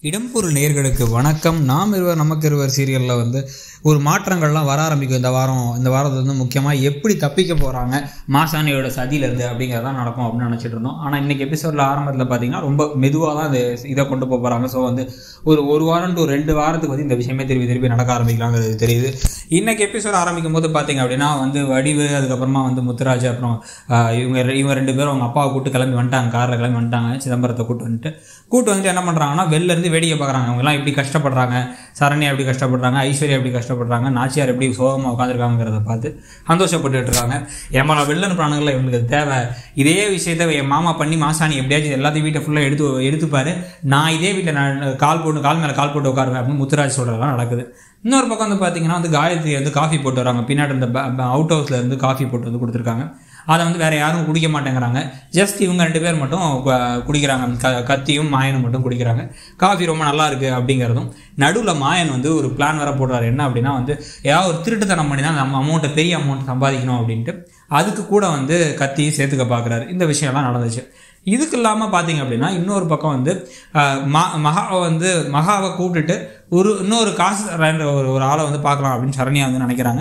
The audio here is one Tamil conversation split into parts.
இடம்பொருள் நேர்களுக்கு வணக்கம் நாம் இருவர் நமக்கு இருவர் சீரியலில் வந்து ஒரு மாற்றங்கள்லாம் வர ஆரம்பிக்கும் இந்த வாரம் இந்த வாரத்தில் வந்து முக்கியமாக எப்படி தப்பிக்க போகிறாங்க மாசாணியோட சதியிலேருந்து அப்படிங்கிறதான் நடக்கும் அப்படின்னு நினச்சிட்டு இருந்தோம் ஆனால் இன்றைக்கி எபிசோடில் ஆரம்பத்தில் பார்த்தீங்கன்னா ரொம்ப மெதுவாக தான் இது இதை கொண்டு போக போகிறாங்க ஸோ வந்து ஒரு ஒரு வாரம் டு ரெண்டு வாரத்துக்கு வந்து இந்த விஷயமே திருப்பி திருப்பி நடக்க ஆரம்பிக்கலாங்கிறது தெரியுது இன்றைக்கி எபிசோட் ஆரம்பிக்கும் போது பார்த்தீங்க அப்படின்னா வந்து வடிவு அதுக்கப்புறமா வந்து முத்துராஜ் அப்புறம் ஆஹ், இவங்க ரெ- இவங்க ரெண்டு பேரும் அவங்க அப்பாவை கூட்டு கிளம்பி வந்துட்டாங்க காரில் கிளம்பி வந்துட்டாங்க சிதம்பரத்தை கூட்டு வந்துட்டு கூட்டு வந்துட்டு என்ன பண்ணுறாங்கன்னா வெளில இருந்து வேடிக்கை பார்க்குறாங்க அவங்கலாம் எப்படி கஷ்டப்படுறாங்க சரண்யா எப்படி கஷ்டப்படுறாங்க ஐஸ்வர்யா எப்படி கஷ்டப்படுறாங்க நாச்சியார் எப்படி சோகமாக உட்காந்துருக்காங்கிறத பார்த்து சந்தோஷப்பட்டுட்டு இருக்காங்க ஏமா நான் வெளில அனுப்புறானுங்கள இவங்களுக்கு அது தேவை இதே விஷயத்த என் மாமா பண்ணி மாசாணி எப்படியாச்சும் எல்லாத்தையும் வீட்டை ஃபுல்லாக எடுத்து எடுத்துப்பாரு நான் இதே வீட்டில் நான் கால் போட்டு கால் மேலே கால் போட்டு உட்காருவேன் அப்படின்னு முத்துராஜ் சொல்கிறதெல்லாம் நடக்குது இன்னொரு பக்கம் வந்து பார்த்தீங்கன்னா வந்து காயத்ரி வந்து காஃபி போட்டு வராங்க பின்னாடி இந்த அவுட் ஹவுஸில் இருந்து காஃபி போட்டு வந்து கொடுத்துருக்காங்க அதை வந்து வேறு யாரும் குடிக்க மாட்டேங்கிறாங்க ஜஸ்ட் இவங்க ரெண்டு பேர் மட்டும் கு- குடிக்கிறாங்க க கத்தியும் மாயனும் மட்டும் குடிக்கிறாங்க காஃபி ரொம்ப நல்லா இருக்குது அப்படிங்கிறதும் நடுவில் மாயன் வந்து ஒரு பிளான் வேற போடுறாரு என்ன அப்படின்னா வந்து ஏதாவது ஒரு திருட்டுத்தனம் பண்ணி தான் நம்ம அமௌண்ட்டை பெரிய அமௌண்ட் சம்பாதிக்கணும் அப்படின்ட்டு அதுக்கு கூட வந்து கத்தியும் சேர்த்துக்க பார்க்குறாரு இந்த விஷயம்லாம் நடந்துச்சு இதுக்கு இல்லாமல் பார்த்தீங்க அப்படின்னா இன்னொரு பக்கம் வந்து அஹ், ம மகாவை வந்து மகாவை கூப்பிட்டுட்டு ஒரு இன்னொரு காசு தரேன்ற ஒரு ஒரு ஆளை வந்து பார்க்கலாம் அப்படின்னு சரண்யா வந்து நினைக்கிறாங்க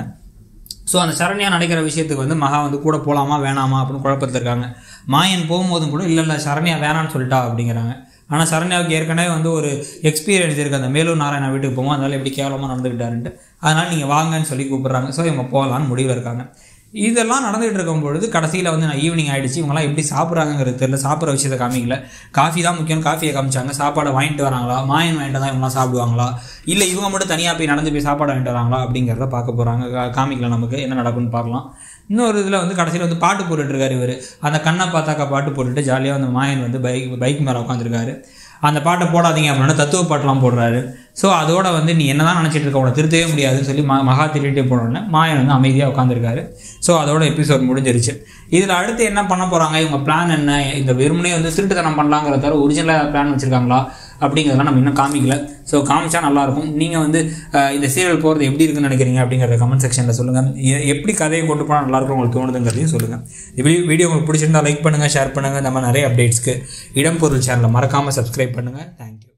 ஸோ அந்த சரண்யா நினைக்கிற விஷயத்துக்கு வந்து மகா வந்து கூட போகலாமா வேணாமா அப்படின்னு குழப்பத்தில் இருக்காங்க மாயன் போகும்போதும் கூட இல்லை இல்லை சரண்யா வேணான்னு சொல்லிட்டா அப்படிங்கிறாங்க ஆனால் சரண்யாவுக்கு ஏற்கனவே வந்து ஒரு எக்ஸ்பீரியன்ஸ் இருக்குது அந்த மேலூர் நாராயணா வீட்டுக்கு போகும் அதனால எப்படி கேவலமாக நடந்துக்கிட்டாருன்ட்டு அதனால் நீங்கள் வாங்கன்னு சொல்லி கூப்பிட்றாங்க ஸோ இவங்க போகலான்னு முடிவில் இருக்காங்க இதெல்லாம் நடந்துகிட்டு இருக்கும் பொழுது கடைசியில் வந்து நான் ஈவினிங் ஆயிடுச்சு இவங்கலாம் எப்படி சாப்பிட்றாங்கிறது தெரியல சாப்பிட்ற விஷயத்தை காமிக்கல காஃபி தான் முக்கியம் காஃபியை காமிச்சாங்க சாப்பாடை வாங்கிட்டு வராங்களா மாயன் வாங்கிட்டு தான் இவங்களாம் சாப்பிடுவாங்களா இல்லை இவங்க மட்டும் தனியாக போய் நடந்து போய் சாப்பாடு வாங்கிட்டு வராங்களா அப்படிங்கிறத பார்க்க போகிறாங்க காமிக்கல நமக்கு என்ன நடக்கும்னு பார்க்கலாம் இன்னொரு இதில் வந்து கடைசியில் வந்து பாட்டு போட்டுட்டு இருக்காரு இவர் அந்த கண்ணை பார்த்தாக்கா பாட்டு போட்டுட்டு ஜாலியாக வந்து மாயன் வந்து பைக் பைக் மேலே உட்காந்துருக்காரு அந்த பாட்டை போடாதீங்க அப்படின்னா தத்துவ பாட்டெலாம் போடுறாரு ஸோ அதோட வந்து நீ என்னதான் நினச்சிட்டு இருக்க உன்னை திருத்தவே முடியாதுன்னு சொல்லி ம மகா திருட்டே போனோடனே மாயன் வந்து அமைதியாக உட்காந்துருக்காரு ஸோ அதோட எபிசோட் முடிஞ்சிருச்சு இதில் அடுத்து என்ன பண்ண போகிறாங்க இவங்க பிளான் என்ன இந்த வெறுமனே வந்து திருட்டுத்தனம் பண்ணலாங்கிற தவிர ஒரிஜினலாக பிளான் வச்சுருக்காங்களா அப்படிங்கிறதெல்லாம் நம்ம இன்னும் காமிக்கல ஸோ காமிச்சா நல்லாயிருக்கும் நீங்கள் வந்து அஹ், இந்த சீரியல் போகிறது எப்படி இருக்குன்னு நினைக்கிறீங்க அப்படிங்கிறத கமெண்ட் செக்ஷனில் சொல்லுங்கள் எப்படி கதையை கொண்டு போனால் நல்லாயிருக்கும் உங்களுக்கு தோணுதுங்கிறதையும் சொல்லுங்கள் இந்த வீடியோ வீடியோ உங்களுக்கு பிடிச்சிருந்தா லைக் பண்ணுங்கள் ஷேர் பண்ணுங்கள் இந்த மாதிரி நிறைய அப்டேட்ஸ்க்கு இடம் பொருள் சேனலை மறக்காமல் சப்ஸ்கிரைப் பண்ணுங்கள் தேங்க்யூ